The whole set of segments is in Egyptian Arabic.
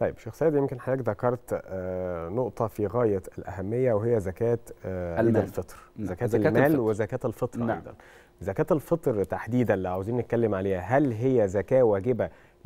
طيب شيخ سيد يمكن حضرتك ذكرت آه، نقطة في غاية الأهمية وهي زكاة آه، عيد المال. الفطر نعم. زكاة, زكاة المال الفطر. وزكاة الفطر نعم. أيضا زكاة الفطر تحديدا اللي عاوزين نتكلم عليها هل هي زكاة واجبة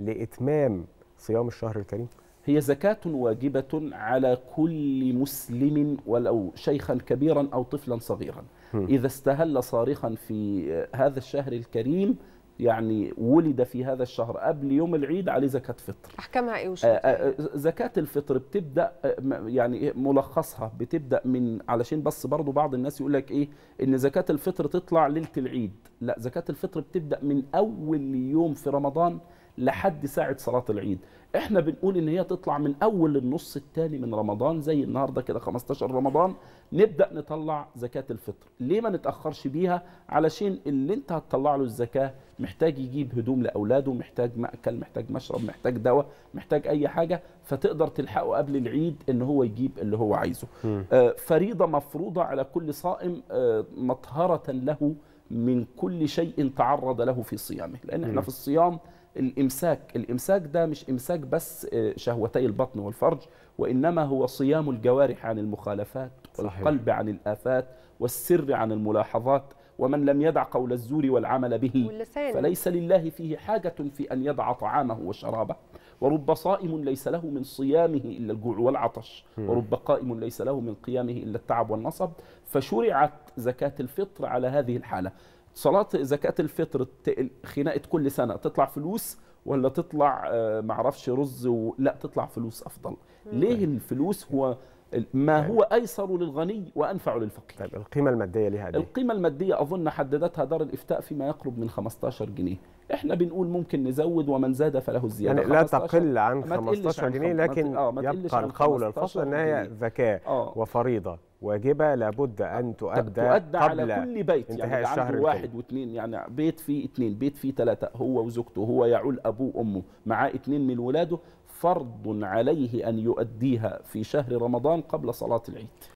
لإتمام صيام الشهر الكريم؟ هي زكاة واجبة على كل مسلم ولو شيخا كبيرا أو طفلا صغيرا هم. إذا استهل صارخا في هذا الشهر الكريم يعني ولد في هذا الشهر قبل يوم العيد عليه زكاة فطر احكامها ايه آه، وشروطها آه، إيه؟ زكاة الفطر بتبدأ آه، م- يعني ملخصها بتبدأ من علشان بس برضو بعض الناس يقول لك ايه ان زكاة الفطر تطلع ليلة العيد لا زكاة الفطر بتبدأ من اول يوم في رمضان لحد ساعة صلاة العيد احنا بنقول ان هي تطلع من اول النص الثاني من رمضان زي النهارده كده 15 رمضان نبدا نطلع زكاه الفطر ليه ما نتاخرش بيها علشان اللي انت هتطلع له الزكاه محتاج يجيب هدوم لاولاده محتاج ماكل محتاج مشرب محتاج دواء محتاج اي حاجه فتقدر تلحقه قبل العيد ان هو يجيب اللي هو عايزه آه، فريضه مفروضه على كل صائم آه، مطهره له من كل شيء تعرض له في صيامه لان احنا مم. في الصيام الامساك الامساك ده مش امساك بس آه، شهوتي البطن والفرج وانما هو صيام الجوارح عن المخالفات صحيح. والقلب عن الافات والسر عن الملاحظات ومن لم يدع قول الزور والعمل به واللسان فليس لله فيه حاجة في أن يضع طعامه وشرابه ورب صائم ليس له من صيامه إلا الجوع والعطش مم. ورب قائم ليس له من قيامه إلا التعب والنصب فشرعت زكاة الفطر على هذه الحالة صلاة زكاة الفطر ت- خناقة كل سنة تطلع فلوس ولا تطلع آه، معرفش رز و... لا تطلع فلوس أفضل ليه الفلوس هو ما هو أيسر للغني وأنفع للفقير طيب القيمة المادية ليها قد إيه؟ القيمة المادية أظن حددتها دار الإفتاء فيما يقرب من 15 جنيه إحنا بنقول ممكن نزود ومن زاد فله الزيادة يعني لا 15 تقل عن ما تقلش 15 عن جنيه خم- ما ت- لكن آه، ما تقلش يبقى عن القول 15 الفصل ان هي جنيه. زكاه آه. وفريضه واجبه لابد ان تؤدى, تؤدى على قبل كل بيت انتهاء يعني اللي الشهر عنده الكريم. واحد واثنين يعني بيت فيه اثنين بيت فيه ثلاثة هو وزوجته هو يعول أبوه وأمه معاه اثنين من ولاده فرض عليه أن يؤديها في شهر رمضان قبل صلاة العيد